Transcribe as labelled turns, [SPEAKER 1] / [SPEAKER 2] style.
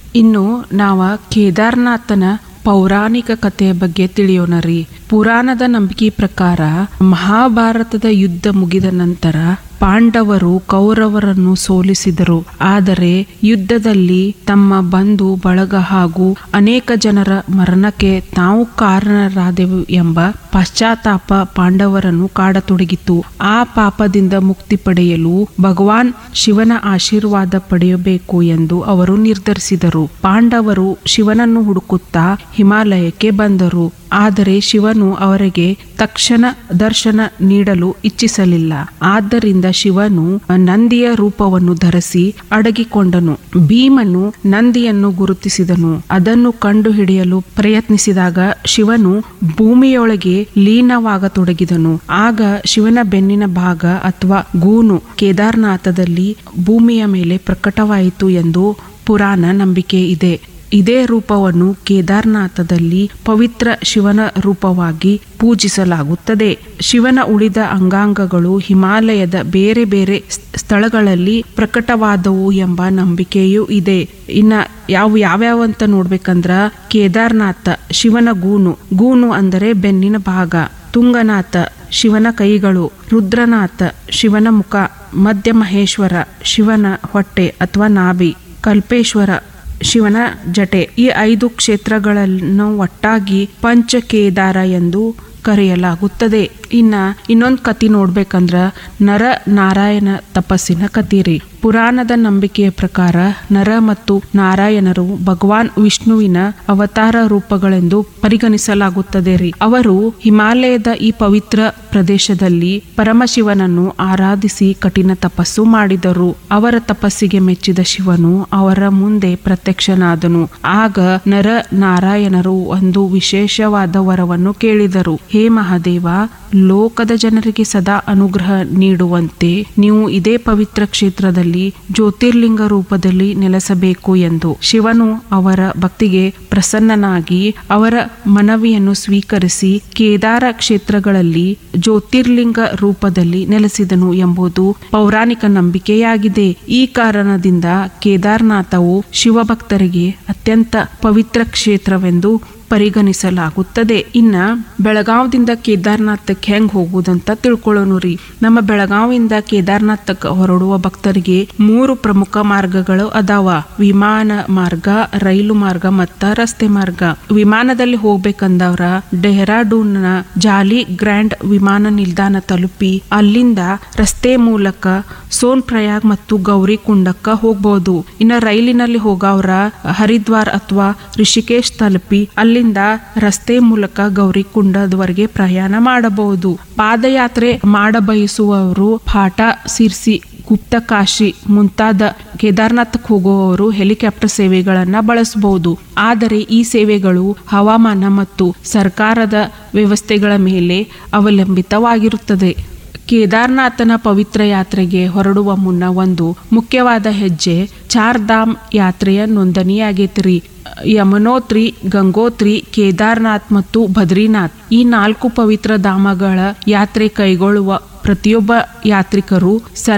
[SPEAKER 1] ಇನ್ನು ನಾವ ಕೇದಾರ್ನಾಥನ ಪೌರಾಣಿಕ ಕಥೆಯ ಬಗ್ಗೆ ತಿಳಿಯೋಣ ರೀ ಪುರಾಣದ ನಂಬಿಕೆ ಪ್ರಕಾರ ಮಹಾಭಾರತದ ಯುದ್ಧ ಮುಗಿದ ನಂತರ ಪಾಂಡವರು ಕೌರವರನ್ನು ಸೋಲಿಸಿದರು ಆದರೆ ಯುದ್ಧದಲ್ಲಿ ತಮ್ಮ ಬಂಧು ಬಳಗ ಹಾಗೂ ಅನೇಕ ಜನರ ಮರಣಕ್ಕೆ ತಾವು ಕಾರಣರಾದೆವು ಎಂಬ ಪಶ್ಚಾತ್ತಾಪ ಪಾಂಡವರನ್ನು ಕಾಡತೊಡಗಿತು ಆ ಪಾಪದಿಂದ ಮುಕ್ತಿ ಪಡೆಯಲು ಭಗವಾನ್ ಶಿವನ ಆಶೀರ್ವಾದ ಪಡೆಯಬೇಕು ಎಂದು ಅವರು ನಿರ್ಧರಿಸಿದರು ಪಾಂಡವರು ಶಿವನನ್ನು ಹುಡುಕುತ್ತಾ ಹಿಮಾಲಯಕ್ಕೆ ಬಂದರು ಆದರೆ ಶಿವನು ಅವರಿಗೆ ತಕ್ಷಣ ದರ್ಶನ ನೀಡಲು ಇಚ್ಛಿಸಲಿಲ್ಲ ಆದ್ದರಿಂದ ಶಿವನು ನಂದಿಯ ರೂಪವನ್ನು ಧರಿಸಿ ಅಡಗಿಕೊಂಡನು ಭೀಮನು ನಂದಿಯನ್ನು ಗುರುತಿಸಿದನು ಅದನ್ನು ಕಂಡುಹಿಡಿಯಲು ಪ್ರಯತ್ನಿಸಿದಾಗ ಶಿವನು ಭೂಮಿಯೊಳಗೆ ಲೀನವಾಗತೊಡಗಿದನು ಆಗ ಶಿವನ ಬೆನ್ನಿನ ಭಾಗ ಅಥವಾ ಗೂನು ಕೇದಾರ್ನಾಥದಲ್ಲಿ ಭೂಮಿಯ ಮೇಲೆ ಪ್ರಕಟವಾಯಿತು ಎಂದು ಪುರಾಣ ನಂಬಿಕೆ ಇದೆ ಇದೇ ರೂಪವನ್ನು ಕೇದಾರ್ನಾಥದಲ್ಲಿ ಪವಿತ್ರ ಶಿವನ ರೂಪವಾಗಿ ಪೂಜಿಸಲಾಗುತ್ತದೆ ಶಿವನ ಉಳಿದ ಅಂಗಾಂಗಗಳು ಹಿಮಾಲಯದ ಬೇರೆ ಬೇರೆ ಸ್ಥಳಗಳಲ್ಲಿ ಪ್ರಕಟವಾದವು ಎಂಬ ನಂಬಿಕೆಯೂ ಇದೆ ಇನ್ನ ಯಾವ ಯಾವ್ಯಾವ ಅಂತ ನೋಡ್ಬೇಕಂದ್ರ ಕೇದಾರ್ನಾಥ ಶಿವನ ಗೂನು ಗೂನು ಅಂದರೆ ಬೆನ್ನಿನ ಭಾಗ ತುಂಗನಾಥ ಶಿವನ ಕೈಗಳು ರುದ್ರನಾಥ ಶಿವನ ಮುಖ ಮಧ್ಯಮಹೇಶ್ವರ ಶಿವನ ಹೊಟ್ಟೆ ಅಥವಾ ನಾಭಿ ಕಲ್ಪೇಶ್ವರ ಶಿವನ ಜಟೆ ಈ ಐದು ಕ್ಷೇತ್ರಗಳನ್ನು ಒಟ್ಟಾಗಿ ಪಂಚಕೇದಾರ ಎಂದು ಕರೆಯಲಾಗುತ್ತದೆ ಇನ್ನ ಇನ್ನೊಂದು ಕತಿ ನೋಡ್ಬೇಕಂದ್ರ ನರ ನಾರಾಯಣ ತಪಸ್ಸಿನ ಕತಿ ರೀ ಪುರಾಣದ ನಂಬಿಕೆಯ ಪ್ರಕಾರ ನರ ಮತ್ತು ನಾರಾಯಣರು ಭಗವಾನ್ ವಿಷ್ಣುವಿನ ಅವತಾರ ರೂಪಗಳೆಂದು ಪರಿಗಣಿಸಲಾಗುತ್ತದೆ ರೀ ಅವರು ಹಿಮಾಲಯದ ಈ ಪವಿತ್ರ ಪ್ರದೇಶದಲ್ಲಿ ಪರಮಶಿವನನ್ನು ಆರಾಧಿಸಿ ಕಠಿಣ ತಪಸ್ಸು ಮಾಡಿದರು ಅವರ ತಪಸ್ಸಿಗೆ ಮೆಚ್ಚಿದ ಶಿವನು ಅವರ ಮುಂದೆ ಪ್ರತ್ಯಕ್ಷನಾದನು ಆಗ ನರ ನಾರಾಯಣರು ಒಂದು ವಿಶೇಷವಾದ ವರವನ್ನು ಕೇಳಿದರು ಹೇ ಮಹಾದೇವ ಲೋಕದ ಜನರಿಗೆ ಸದಾ ಅನುಗ್ರಹ ನೀಡುವಂತೆ ನೀವು ಇದೇ ಪವಿತ್ರ ಕ್ಷೇತ್ರದಲ್ಲಿ ಜ್ಯೋತಿರ್ಲಿಂಗ ರೂಪದಲ್ಲಿ ನೆಲೆಸಬೇಕು ಎಂದು ಶಿವನು ಅವರ ಭಕ್ತಿಗೆ ಪ್ರಸನ್ನನಾಗಿ ಅವರ ಮನವಿಯನ್ನು ಸ್ವೀಕರಿಸಿ ಕೇದಾರ ಕ್ಷೇತ್ರಗಳಲ್ಲಿ ಜ್ಯೋತಿರ್ಲಿಂಗ ರೂಪದಲ್ಲಿ ನೆಲೆಸಿದನು ಎಂಬುದು ಪೌರಾಣಿಕ ನಂಬಿಕೆಯಾಗಿದೆ ಈ ಕಾರಣದಿಂದ ಕೇದಾರ್ನಾಥವು ಶಿವಭಕ್ತರಿಗೆ ಅತ್ಯಂತ ಪವಿತ್ರ ಕ್ಷೇತ್ರವೆಂದು ಪರಿಗಣಿಸಲಾಗುತ್ತದೆ ಇನ್ನ ಬೆಳಗಾವದಿಂದ ಕೇದಾರ್ನಾಥಕ್ಕೆ ಹೆಂಗ್ ಹೋಗುದಂತ ತಿಳ್ಕೊಳ್ಳೋಣ ರೀ ನಮ್ಮ ಬೆಳಗಾವಿಯಿಂದ ಕೇದಾರ್ನಾಥಕ್ಕೆ ಹೊರಡುವ ಭಕ್ತರಿಗೆ ಮೂರು ಪ್ರಮುಖ ಮಾರ್ಗಗಳು ಅದಾವ ವಿಮಾನ ಮಾರ್ಗ ರೈಲು ಮಾರ್ಗ ಮತ್ತ ರಸ್ತೆ ಮಾರ್ಗ ವಿಮಾನದಲ್ಲಿ ಹೋಗ್ಬೇಕಂದವ್ರ ಡೆಹ್ರಾಡೂನ್ನ ಜಾಲಿ ಗ್ರ್ಯಾಂಡ್ ವಿಮಾನ ನಿಲ್ದಾಣ ತಲುಪಿ ಅಲ್ಲಿಂದ ರಸ್ತೆ ಮೂಲಕ ಸೋನ್ ಪ್ರಯಾಗ್ ಮತ್ತು ಗೌರಿ ಕುಂಡಕ್ಕ ಹೋಗ್ಬಹುದು ಇನ್ನ ರೈಲಿನಲ್ಲಿ ಹೋಗವ್ರ ಹರಿದ್ವಾರ್ ಅಥವಾ ರಿಷಿಕೇಶ್ ತಲುಪಿ ಅಲ್ಲಿಂದ ರಸ್ತೆ ಮೂಲಕ ಗೌರಿ ಕುಂಡದವರೆಗೆ ಪ್ರಯಾಣ ಮಾಡಬಹುದು ಪಾದಯಾತ್ರೆ ಮಾಡಬಯಸುವವರು ಪಾಟ ಸಿರ್ಸಿ ಗುಪ್ತಕಾಶಿ ಮುಂತಾದ ಕೇದಾರ್ನಾಥಕ್ಕೆ ಹೋಗುವವರು ಹೆಲಿಕಾಪ್ಟರ್ ಸೇವೆಗಳನ್ನ ಬಳಸಬಹುದು ಆದರೆ ಈ ಸೇವೆಗಳು ಹವಾಮಾನ ಮತ್ತು ಸರ್ಕಾರದ ವ್ಯವಸ್ಥೆಗಳ ಮೇಲೆ ಅವಲಂಬಿತವಾಗಿರುತ್ತದೆ ಕೇದಾರ್ನಾಥನ ಪವಿತ್ರ ಯಾತ್ರೆಗೆ ಹೊರಡುವ ಮುನ್ನ ಒಂದು ಮುಖ್ಯವಾದ ಹೆಜ್ಜೆ ಚಾರ್ ಧಾಮ್ ಯಾತ್ರೆಯ ನೋಂದಣಿಯಾಗೈತ್ರಿ ಯಮನೋತ್ರಿ ಗಂಗೋತ್ರಿ ಕೇದಾರ್ನಾಥ್ ಮತ್ತು ಬದ್ರಿನಾಥ್ ಈ ನಾಲ್ಕು ಪವಿತ್ರ ಧಾಮಗಳ ಯಾತ್ರೆ ಕೈಗೊಳ್ಳುವ ಪ್ರತಿಯೊಬ್ಬ ಯಾತ್ರಿಕರು ಸರ್